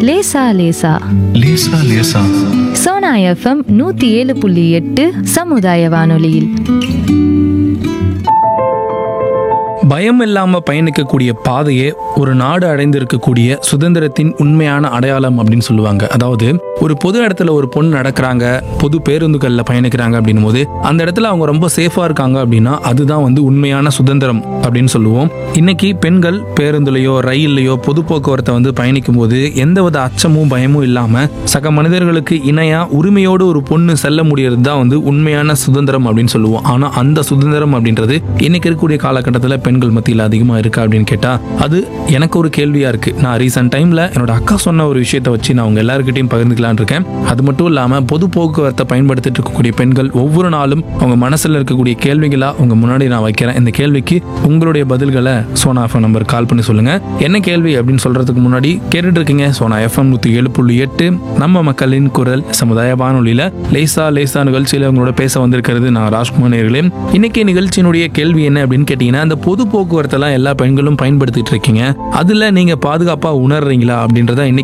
லேசா லேசா லேசா லேசா சோனா எஃப்எம் நூத்தி ஏழு புள்ளி எட்டு சமுதாய வானொலியில் பயம் இல்லாம பயணிக்கக்கூடிய பாதையே ஒரு நாடு அடைந்திருக்கக்கூடிய சுதந்திரத்தின் உண்மையான அடையாளம் அப்படின்னு சொல்லுவாங்க அதாவது ஒரு பொது இடத்துல ஒரு பொண்ணு நடக்கிறாங்க பொது பேருந்துகள்ல பயணிக்கிறாங்க அப்படின்னும் போது அந்த இடத்துல அவங்க ரொம்ப சேஃபா இருக்காங்க அப்படின்னா அதுதான் வந்து உண்மையான சுதந்திரம் அப்படின்னு சொல்லுவோம் இன்னைக்கு பெண்கள் பேருந்துலையோ ரயில்லையோ பொது போக்குவரத்தை வந்து பயணிக்கும் போது எந்தவித அச்சமும் பயமும் இல்லாம சக மனிதர்களுக்கு இணையா உரிமையோடு ஒரு பொண்ணு செல்ல முடியறது தான் வந்து உண்மையான சுதந்திரம் அப்படின்னு சொல்லுவோம் ஆனா அந்த சுதந்திரம் அப்படின்றது இன்னைக்கு இருக்கக்கூடிய காலகட்டத்தில் பெண்கள் மத்தியில் அதிகமா இருக்கா அப்படின்னு கேட்டா அது எனக்கு ஒரு கேள்வியா இருக்கு நான் ரீசெண்ட் டைம்ல என்னோட அக்கா சொன்ன ஒரு விஷயத்தை வச்சு நான் உங்க எல்லாருக்கிட்டையும் பகிர்ந்துக்கலாம்னு இருக்கேன் அது மட்டும் இல்லாம பொது போக்குவரத்தை பயன்படுத்திட்டு இருக்கக்கூடிய பெண்கள் ஒவ்வொரு நாளும் அவங்க மனசுல இருக்கக்கூடிய கேள்விகளா உங்க முன்னாடி நான் வைக்கிறேன் இந்த கேள்விக்கு உங்களுடைய பதில்களை சோனா எஃப்எம் நம்பர் கால் பண்ணி சொல்லுங்க என்ன கேள்வி அப்படின்னு சொல்றதுக்கு முன்னாடி கேட்டுட்டு இருக்கீங்க சோனா எஃப்எம் நூத்தி ஏழு புள்ளி எட்டு நம்ம மக்களின் குரல் சமுதாய வானொலியில லேசா லேசா நிகழ்ச்சியில உங்களோட பேச வந்திருக்கிறது நான் ராஜ்குமார் நேர்களே இன்னைக்கு நிகழ்ச்சியினுடைய கேள்வி என்ன அப்படின்னு கேட்டீங்கன்னா அந்த பொது போக்குவரத்தெல்லாம் எல்லா பெண்களும் பயன்படுத்திட்டு இருக்கீங்க அதுல நீங்க பாதுகாப்பா உணர்றீங்களா அப்படின்றத இன்னைக்கு